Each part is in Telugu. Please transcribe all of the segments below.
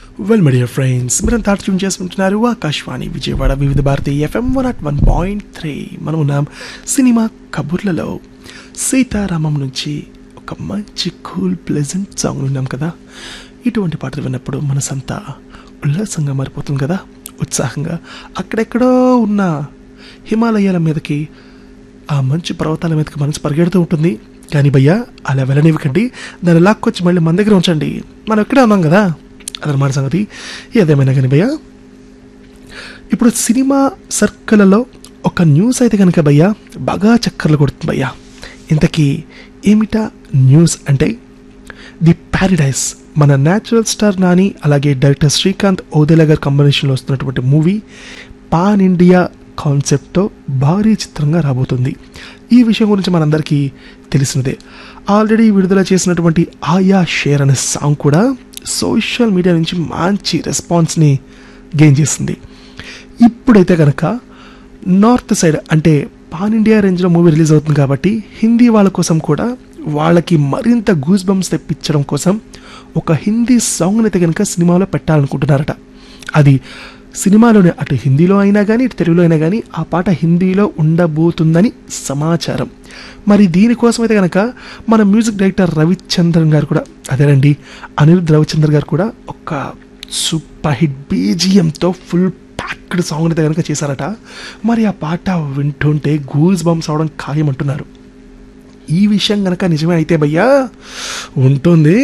వెల్ మై డియర్ ఫ్రెండ్స్ మీరంతా ట్యూన్ చేసుకుంటున్నారు Akashvani Vijayawada Vividh Bharati FM one at one point three మనం ఉన్నాం సినిమా కబుర్లలో సీతారామం నుంచి ఒక మంచి కూల్ ప్లెజెంట్ సాంగ్ విన్నాం కదా ఇటువంటి పాటలు విన్నప్పుడు మనసంతా ఉల్లాసంగా మారిపోతుంది కదా ఉత్సాహంగా అక్కడెక్కడో ఉన్న హిమాలయాల మీదకి ఆ మంచు పర్వతాల మీదకి మనసు పరిగెడుతూ ఉంటుంది కానీ భయ్యా అలా వెళ్ళనివ్వకండి దాన్ని లాక్కొచ్చి మళ్ళీ మన దగ్గర ఉంచండి మనం ఇక్కడే ఉన్నాం కదా అదనమాట సంగతి ఏదేమైనా కానీ భయ్యా ఇప్పుడు సినిమా సర్కిల్లో ఒక న్యూస్ అయితే కనుక భయ్యా బాగా చక్కర్లు కొడుతుంది భయ్యా ఇంతకీ ఏమిటా న్యూస్ అంటే ది ప్యారడైస్ మన న్యాచురల్ స్టార్ నాని అలాగే డైరెక్టర్ శ్రీకాంత్ ఓదెలా గారి కాంబినేషన్లో వస్తున్నటువంటి మూవీ పాన్ ఇండియా కాన్సెప్ట్తో భారీ చిత్రంగా రాబోతుంది ఈ విషయం గురించి మనందరికీ తెలిసినదే ఆల్రెడీ విడుదల చేసినటువంటి ఆయా షేర్ అనే సాంగ్ కూడా సోషల్ మీడియా నుంచి మంచి రెస్పాన్స్ని గెయిన్ చేసింది ఇప్పుడైతే కనుక నార్త్ సైడ్ అంటే పాన్ ఇండియా రేంజ్లో మూవీ రిలీజ్ అవుతుంది కాబట్టి హిందీ వాళ్ళ కోసం కూడా వాళ్ళకి మరింత గూస్ బంప్స్ తెప్పించడం కోసం ఒక హిందీ సాంగ్ని అయితే కనుక సినిమాలో పెట్టాలనుకుంటున్నారట అది సినిమాలోనే అటు హిందీలో అయినా కానీ ఇటు తెలుగులో అయినా కానీ ఆ పాట హిందీలో ఉండబోతుందని సమాచారం మరి దీనికోసం అయితే కనుక మన మ్యూజిక్ డైరెక్టర్ రవిచంద్రన్ గారు కూడా అదేనండి అనిరుద్ రవిచంద్ర గారు కూడా ఒక సూపర్ హిట్ బీజిఎంతో ఫుల్ ప్యాక్డ్ సాంగ్ అయితే కనుక చేశారట మరి ఆ పాట వింటుంటే గూల్స్ బంప్స్ అవడం ఖాయమంటున్నారు ఈ విషయం కనుక నిజమే అయితే భయ్యా ఉంటుంది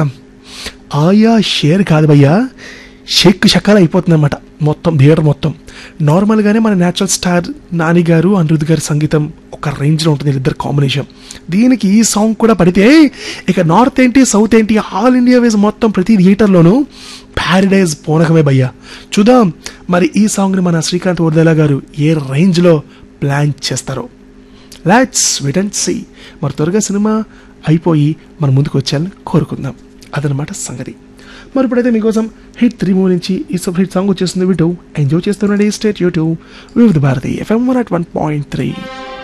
ఆయా షేర్ కాదు భయ్యా షేక్ షకాల అయిపోతుంది అనమాట మొత్తం థియేటర్ మొత్తం నార్మల్గానే మన న్యాచురల్ స్టార్ నాని గారు అనిరుద్ గారి సంగీతం ఒక రేంజ్లో ఉంటుంది వీళ్ళిద్దరు కాంబినేషన్ దీనికి ఈ సాంగ్ కూడా పడితే ఇక నార్త్ ఏంటి సౌత్ ఏంటి ఆల్ ఇండియా వేస్ మొత్తం ప్రతి థియేటర్లోనూ ప్యారడైజ్ పోనకమే భయ్యా చూద్దాం మరి ఈ సాంగ్ని మన శ్రీకాంత్ వర్దేలా గారు ఏ రేంజ్లో ప్లాన్ చేస్తారో లాట్స్ వెట్ అండ్ సీ మరి త్వరగా సినిమా అయిపోయి మన ముందుకు వచ్చాలని కోరుకుందాం అదనమాట సంగతి మరి ఇప్పుడైతే మీకోసం హిట్ త్రీ మూవీ నుంచి ఈ సూపర్ హిట్ సాంగ్ వచ్చేస్తుంది వింటూ enjoy చేస్తుండండి state YouTube Vividh Bharati FM one at one point three